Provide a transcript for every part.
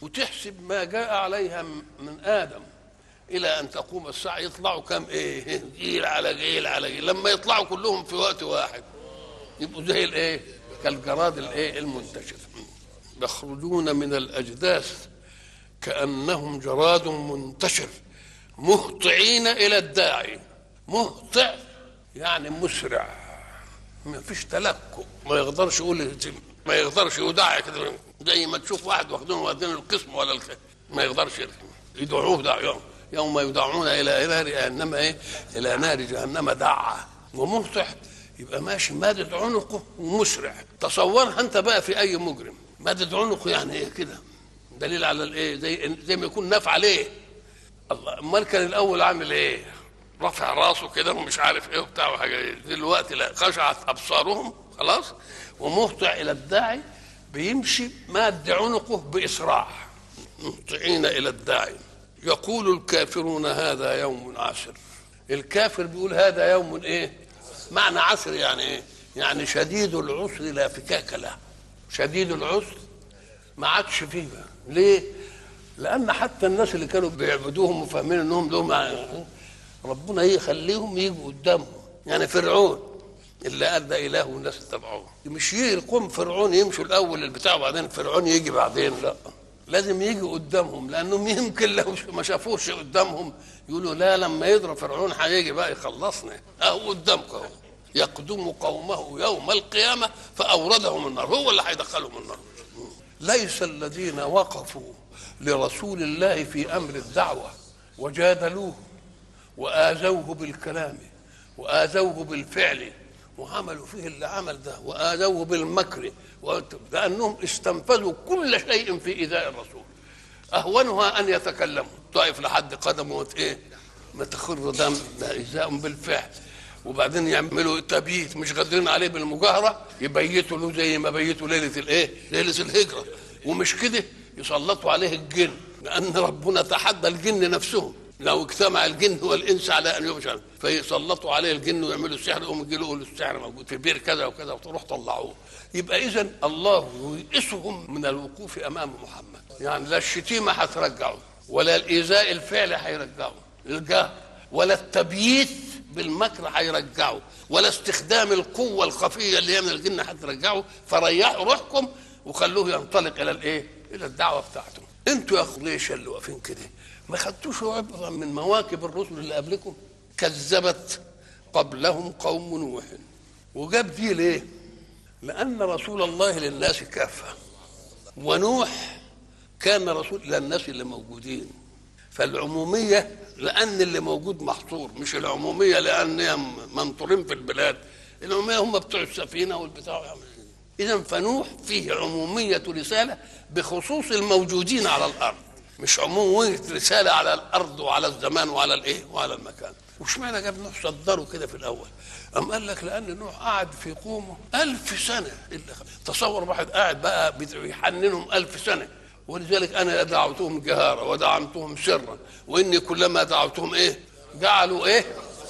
وتحسب ما جاء عليها من ادم الى ان تقوم الساعه يطلعوا كم ايه جيل على جيل على جيل لما يطلعوا كلهم في وقت واحد يبقوا زي الايه كالجراد الايه المنتشر يخرجون من الاجداث كانهم جراد منتشر مهطعين الى الداعي مهطع يعني مسرع ما فيش تلكؤ ما يقدرش يقول ما يقدرش يدعي كده زي ما تشوف واحد واخدين واخدين القسم ولا الخ... ما يقدرش يدعوه دع يوم يوم يدعون الى نار جهنم ايه الى نار جهنم دعا ومهطع يبقى ماشي مادد عنقه ومسرع تصورها انت بقى في اي مجرم مادد عنقه يعني ايه كده دليل على الايه زي زي ما يكون ناف عليه الله امال كان الاول عامل ايه رافع راسه كده ومش عارف ايه وبتاع وحاجه إيه. دلوقتي لا خشعت ابصارهم خلاص ومهطع الى الداعي بيمشي ماد عنقه باسراع مهطعين الى الداعي يقول الكافرون هذا يوم عسر الكافر بيقول هذا يوم ايه معنى عسر يعني ايه يعني شديد العسر لا فكاك له شديد العسر ما عادش فيه بقى. ليه لان حتى الناس اللي كانوا بيعبدوهم وفاهمين انهم لهم ربنا يخليهم يجوا قدامهم يعني فرعون اللي قال ده اله والناس اتبعوه مش يقوم فرعون يمشوا الاول البتاع وبعدين فرعون يجي بعدين لا لازم يجي قدامهم لانهم يمكن لو ما شافوش قدامهم يقولوا لا لما يضرب فرعون هيجي بقى يخلصنا اهو قدامكم اهو يقدم قومه يوم القيامه فاوردهم النار هو اللي هيدخلهم النار ليس الذين وقفوا لرسول الله في امر الدعوه وجادلوه واذوه بالكلام واذوه بالفعل وعملوا فيه اللي عمل ده واذوه بالمكر لانهم استنفذوا كل شيء في ايذاء الرسول اهونها ان يتكلموا طائف لحد قدمه ايه ما تخر دم ده ايذاء بالفعل وبعدين يعملوا تبييت مش قادرين عليه بالمجاهره يبيتوا له زي ما بيتوا ليله الايه؟ ليله الهجره ومش كده يسلطوا عليه الجن لان ربنا تحدى الجن نفسهم لو اجتمع الجن والانس على ان يبشر فيسلطوا عليه الجن ويعملوا السحر يقوم يجي له السحر موجود في بير كذا وكذا وتروح طلعوه يبقى اذا الله يئسهم من الوقوف امام محمد يعني لا الشتيمه هترجعه ولا الايذاء الفعلي هيرجعه الجهر ولا التبييت بالمكر هيرجعه ولا استخدام القوه الخفيه اللي هي من الجن هترجعه فريحوا روحكم وخلوه ينطلق الى الايه؟ الى الدعوه بتاعته. انتوا يا ليش اللي واقفين كده؟ ما خدتوش عبره من مواكب الرسل اللي قبلكم؟ كذبت قبلهم قوم نوح وجاب دي ليه؟ لأن رسول الله للناس كافة ونوح كان رسول للناس اللي موجودين فالعمومية لأن اللي موجود محصور مش العمومية لأن منطورين في البلاد العمومية هم بتوع السفينة والبتاع إذا فنوح فيه عمومية رسالة بخصوص الموجودين على الأرض مش عمومية رسالة على الأرض وعلى الزمان وعلى الإيه وعلى المكان وش معنى جاب نوح صدره كده في الأول أم قال لك لأن نوح قعد في قومه ألف سنة إلا تصور واحد قاعد بقى يحننهم ألف سنة ولذلك أنا دعوتهم جهارا ودعمتهم سرا وإني كلما دعوتهم إيه جعلوا إيه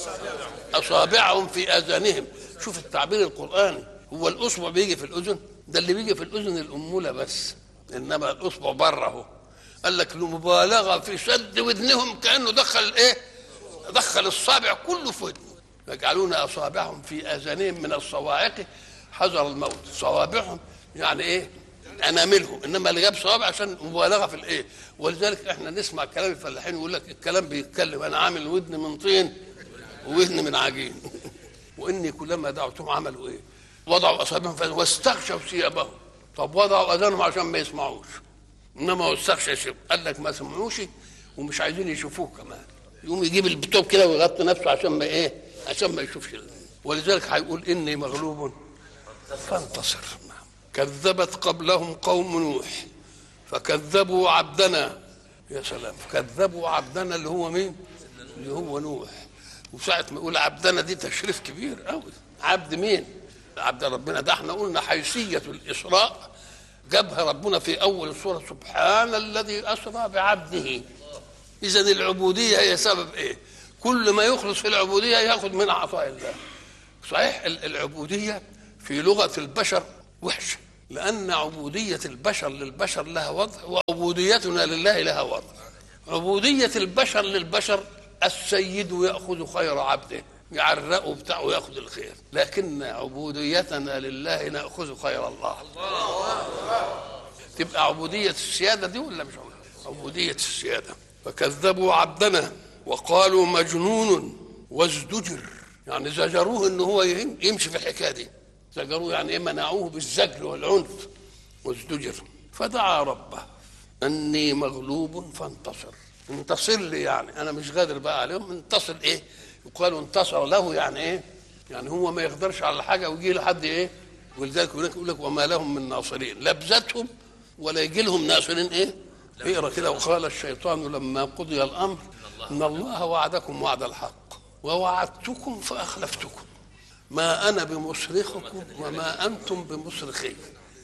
أصابعهم في آذانهم شوف التعبير القرآني هو الأصبع بيجي في الأذن ده اللي بيجي في الأذن الأمولة بس إنما الأصبع بره أهو قال لك المبالغة في سد ودنهم كأنه دخل إيه دخل الصابع كله في ودنه يجعلون اصابعهم في اذانهم من الصواعق حذر الموت صوابعهم يعني ايه اناملهم انما اللي جاب صوابع عشان مبالغه في الايه ولذلك احنا نسمع كلام الفلاحين يقول لك الكلام بيتكلم انا عامل ودن من طين وودن من عجين واني كلما دعوتهم عملوا ايه وضعوا اصابعهم واستغشوا ثيابهم طب وضعوا اذانهم عشان ما يسمعوش انما هو استغشى قال لك ما سمعوش ومش عايزين يشوفوه كمان يقوم يجيب البتوب كده ويغطي نفسه عشان ما ايه عشان ما يشوفش ولذلك هيقول اني مغلوب فانتصر كذبت قبلهم قوم نوح فكذبوا عبدنا يا سلام كذبوا عبدنا اللي هو مين اللي هو نوح وساعة ما يقول عبدنا دي تشريف كبير قوي عبد مين عبد ربنا ده احنا قلنا حيثية الإسراء جابها ربنا في أول السورة سبحان الذي أسرى بعبده إذا العبودية هي سبب إيه كل ما يخلص في العبوديه ياخذ من عطاء الله صحيح العبوديه في لغه البشر وحشه لأن عبودية البشر للبشر لها وضع وعبوديتنا لله لها وضع عبودية البشر للبشر السيد يأخذ خير عبده يعرقه بتاعه ويأخذ الخير لكن عبوديتنا لله نأخذ خير الله تبقى عبودية السيادة دي ولا مش عبودية السيادة فكذبوا عبدنا وقالوا مجنون وازدجر يعني زجروه ان هو يمشي في الحكايه دي زجروه يعني ايه منعوه بالزجر والعنف وازدجر فدعا ربه اني مغلوب فانتصر انتصر لي يعني انا مش قادر بقى عليهم انتصر ايه يقال انتصر له يعني ايه يعني هو ما يقدرش على حاجه ويجي له حد ايه ولذلك يقول لك وما لهم من ناصرين لبزتهم ولا يجي لهم ناصرين ايه اقرا كده وقال الشيطان لما قضي الامر ان الله وعدكم وعد الحق ووعدتكم فاخلفتكم ما انا بمصرخكم وما انتم بمصرخي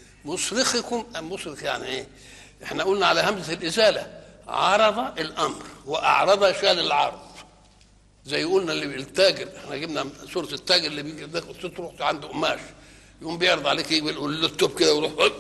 مصرخكم ام مصرخ يعني ايه احنا قلنا على همزه الازاله عرض الامر واعرض شال العرض زي قلنا اللي التاجر احنا جبنا سوره التاجر اللي بيجي ده تروح عنده قماش يقوم بيعرض عليك يقول له التوب كده ويروح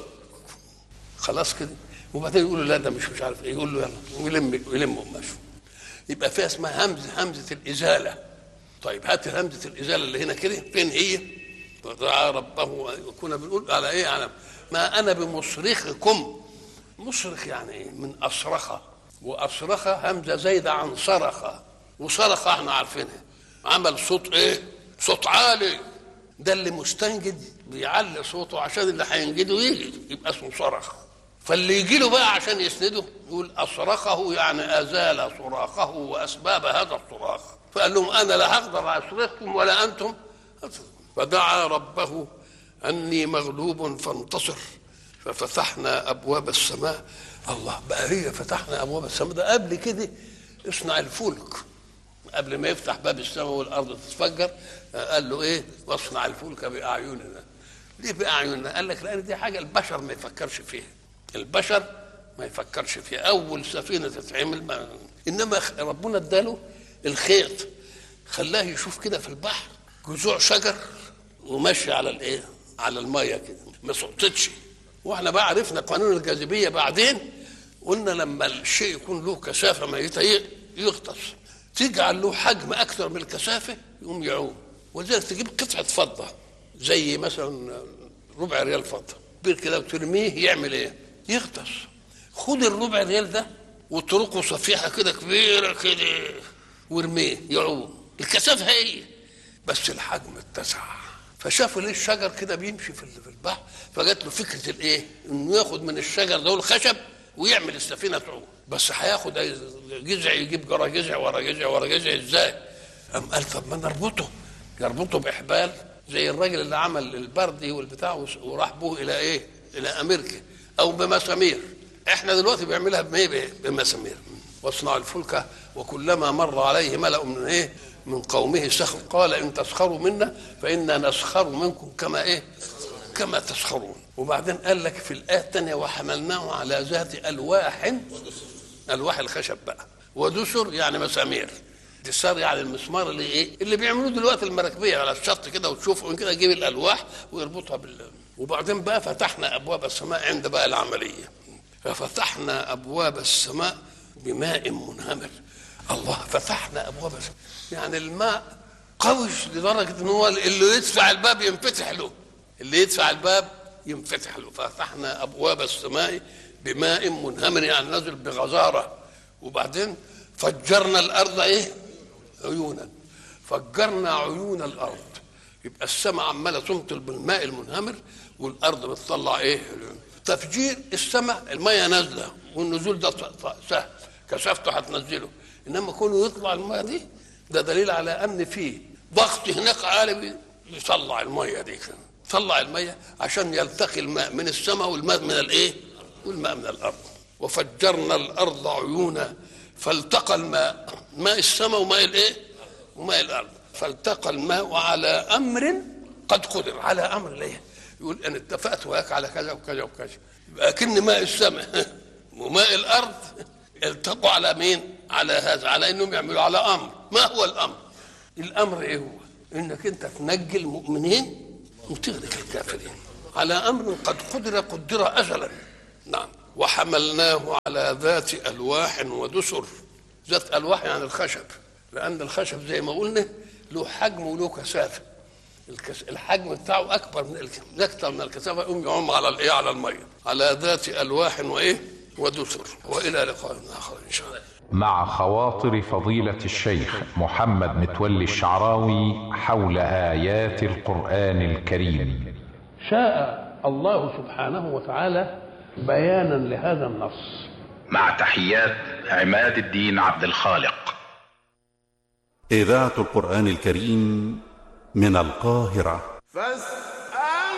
خلاص كده وبعدين يقول له لا ده مش مش عارف ايه يقول له يلا ويلم يلم قماشه يبقى فيها اسمها همزه همزه الازاله طيب هات همزه الازاله اللي هنا كده فين هي؟ فدعا ربه كنا بنقول على ايه على ما انا بمصرخكم مصرخ يعني ايه؟ من اصرخ واصرخ همزه زايده عن صرخ وصرخ احنا عارفينها عمل صوت ايه؟ صوت عالي ده اللي مستنجد بيعلي صوته عشان اللي هينجده يجي يبقى اسمه صرخ فاللي يجي له بقى عشان يسنده يقول اصرخه يعني ازال صراخه واسباب هذا الصراخ فقال لهم انا لا هقدر اصرخكم ولا انتم فدعا ربه اني مغلوب فانتصر ففتحنا ابواب السماء الله بقى هي فتحنا ابواب السماء ده قبل كده اصنع الفلك قبل ما يفتح باب السماء والارض تتفجر قال له ايه واصنع الفلك باعيننا ليه باعيننا قال لك لان دي حاجه البشر ما يفكرش فيها البشر ما يفكرش فيها اول سفينه تتعمل ما انما ربنا اداله الخيط خلاه يشوف كده في البحر جذوع شجر وماشي على الايه على الميه كده ما سقطتش واحنا بقى عرفنا قانون الجاذبيه بعدين قلنا لما الشيء يكون له كثافه ميته يغطس تجعل له حجم اكثر من الكثافه يقوم يعوم ولذلك تجيب قطعه فضه زي مثلا ربع ريال فضه كبير كده وترميه يعمل ايه؟ يغطس خد الربع ريال ده واتركه صفيحه كده كبيره كده وارميه يعوم الكثافه هي بس الحجم اتسع فشافوا ليه الشجر كده بيمشي في البحر فجات له فكره الايه؟ انه ياخد من الشجر ده الخشب ويعمل السفينه تعوم بس هياخد جذع يجيب جرى جذع ورا جذع ورا جذع ازاي؟ قام قال طب ما نربطه يربطه باحبال زي الراجل اللي عمل البردي والبتاع وراح بوه الى ايه؟ الى امريكا او بمسامير احنا دلوقتي بيعملها بايه؟ بمسامير واصنع الفلك وكلما مر عليه ملأ من ايه؟ من قومه سخر قال ان تسخروا منا فانا نسخر منكم كما ايه؟ كما تسخرون وبعدين قال لك في الايه الثانيه وحملناه على ذات الواح الواح الخشب بقى ودسر يعني مسامير دسار يعني المسمار اللي ايه اللي بيعملوه دلوقتي المراكبيه على الشط كده وتشوفوا كده يجيب الالواح ويربطها بال وبعدين بقى فتحنا ابواب السماء عند بقى العمليه ففتحنا ابواب السماء بماء منهمر الله فتحنا ابواب السماء يعني الماء قوي لدرجه ان هو اللي يدفع الباب ينفتح له اللي يدفع الباب ينفتح له فتحنا ابواب السماء بماء منهمر يعني نزل بغزاره وبعدين فجرنا الارض ايه عيونا فجرنا عيون الارض يبقى السماء عماله تمطر بالماء المنهمر والارض بتطلع ايه تفجير السماء الميه نازله والنزول ده سهل كثافته هتنزله انما كونه يطلع الميه دي ده دليل على ان في ضغط هناك عالي بيطلع الميه دي طلع الميه عشان يلتقي الماء من السماء والماء من الايه والماء من الارض وفجرنا الارض عيونا فالتقى الماء ماء السماء وماء الايه وماء الارض فالتقى الماء على امر قد قدر على امر ليه يقول انا اتفقت وياك على كذا وكذا وكذا يبقى كن ماء السماء وماء الارض التقوا على مين على هذا على انهم يعملوا على امر ما هو الامر الامر ايه هو انك انت تنجي المؤمنين وتغرق الكافرين على امر قد قدر قدر ازلا نعم وحملناه على ذات الواح ودسر ذات الواح يعني الخشب لان الخشب زي ما قلنا له حجم وله كثافه الكس... الحجم بتاعه اكبر من الك... اكثر من الكثافه يقوم يعوم على الايه على الميه على ذات الواح وايه ودسر والى لقاء اخر ان شاء الله مع خواطر فضيلة الشيخ محمد متولي الشعراوي حول آيات القرآن الكريم شاء الله سبحانه وتعالى بيانا لهذا النص مع تحيات عماد الدين عبد الخالق إذاعة القرآن الكريم من القاهرة فاستمعوا